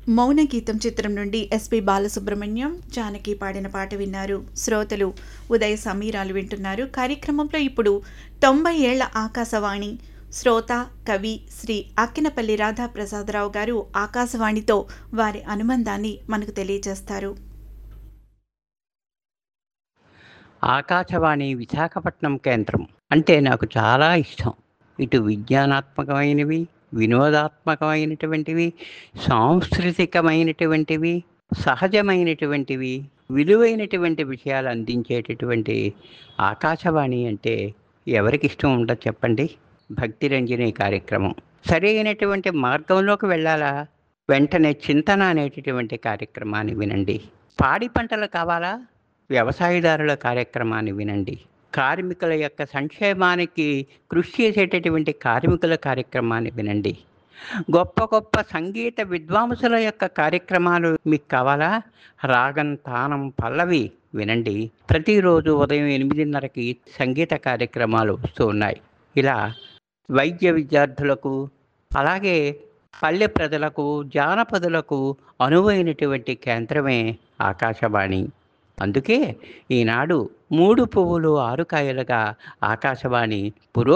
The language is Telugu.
మౌన గీతం చిత్రం నుండి ఎస్పి బాలసుబ్రహ్మణ్యం జానకి పాడిన పాట విన్నారు శ్రోతలు ఉదయ సమీరాలు వింటున్నారు కార్యక్రమంలో ఇప్పుడు తొంభై ఏళ్ల ఆకాశవాణి శ్రోత కవి శ్రీ అక్కినపల్లి రాధాప్రసాదరావు గారు ఆకాశవాణితో వారి అనుబంధాన్ని మనకు తెలియజేస్తారు ఆకాశవాణి విశాఖపట్నం కేంద్రం అంటే నాకు చాలా ఇష్టం ఇటు విజ్ఞానాత్మకమైనవి వినోదాత్మకమైనటువంటివి సాంస్కృతికమైనటువంటివి సహజమైనటువంటివి విలువైనటువంటి విషయాలు అందించేటటువంటి ఆకాశవాణి అంటే ఎవరికి ఇష్టం ఉండదు చెప్పండి భక్తి రంజని కార్యక్రమం సరైనటువంటి మార్గంలోకి వెళ్ళాలా వెంటనే చింతన అనేటటువంటి కార్యక్రమాన్ని వినండి పాడి పంటలు కావాలా వ్యవసాయదారుల కార్యక్రమాన్ని వినండి కార్మికుల యొక్క సంక్షేమానికి కృషి చేసేటటువంటి కార్మికుల కార్యక్రమాన్ని వినండి గొప్ప గొప్ప సంగీత విద్వాంసుల యొక్క కార్యక్రమాలు మీకు కావాలా రాగం తానం పల్లవి వినండి ప్రతిరోజు ఉదయం ఎనిమిదిన్నరకి సంగీత కార్యక్రమాలు వస్తూ ఉన్నాయి ఇలా వైద్య విద్యార్థులకు అలాగే పల్లె ప్రజలకు జానపదులకు అనువైనటువంటి కేంద్రమే ఆకాశవాణి అందుకే ఈనాడు మూడు పువ్వులు ఆరు కాయలుగా ఆకాశవాణి పురో